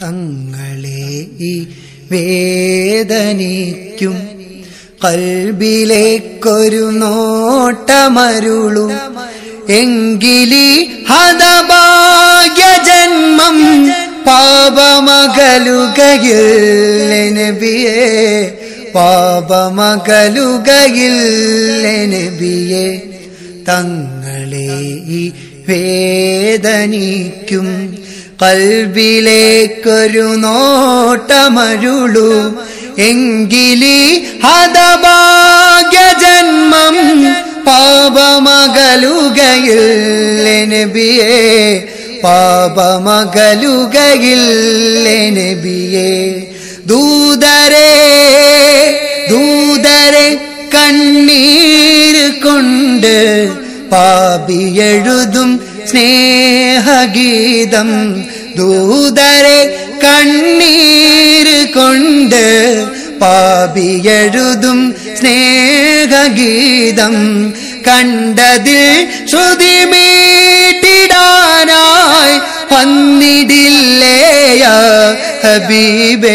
തങ്ങളെ ഈ വേദനിക്കും കൽബിലേക്കൊരു നോട്ടമരുളു എങ്കിലി ഹതഭാഗ്യ ജന്മം പാപമകലുകയിൽ നബിയേ പാപമകലുകയിൽ നബിയേ തങ്ങളെ ഈ വേദനിക്കും കൽബിലേക്കൊരു നോട്ടമരുളു എങ്കിലി ഹതഭാഗ്യ ജന്മം പാപമകലുകയിൽ നബിയേ പാപമകലുകയിൽ നബിയേ ദൂതരെ ദൂതരെ കണ്ണീര് കൊണ്ട് പാപിയെഴുതും സ്നേഹഗീതം ദൂതരെ കണ്ണീര് കൊണ്ട് പാപിയെഴുതും സ്നേഹഗീതം കണ്ടതിൽ ശ്രുതി മീട്ടിടാനായി വന്നിടില്ലേയ ഹബീബേ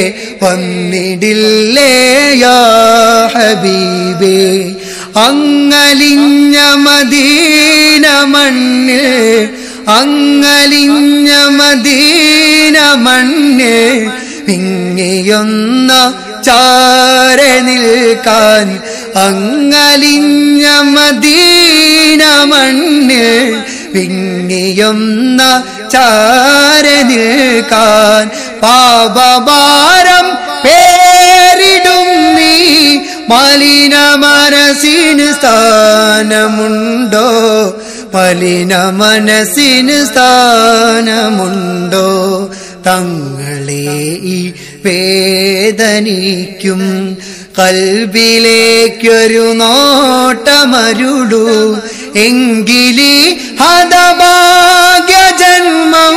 വന്നിടില്ലേയ ഹബീബേ അങ്ങലിഞ്ഞ മദീന മണ്ണ് അങ്ങലിഞ്ഞ മദീന മണ്ണ് വിങ്ങിയൊന്ന ചാര നിൽക്കാൻ അങ്ങലിഞ്ഞ മദീന മണ്ണ് വിങ്ങിയൊന്ന ചാര നിൽക്കാൻ പാപഭാരം പേരിടും നീ മലിന മനസ്സിന് സ്ഥാനമുണ്ടോ മലിന മനസ്സിന് സ്ഥാനമുണ്ടോ തങ്ങളെ ഈ വേദനിക്കും കൽബിലേക്കൊരു നോട്ടമരുടു എങ്കിലി ഹതഭാഗ്യ ജന്മം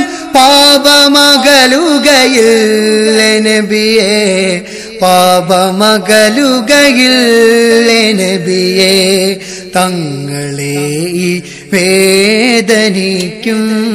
പാപമകലുകയിൽ നബിയേ പാപമകലുകയിൽ നബിയേ തങ്ങളെ ഈ വേദനിക്കും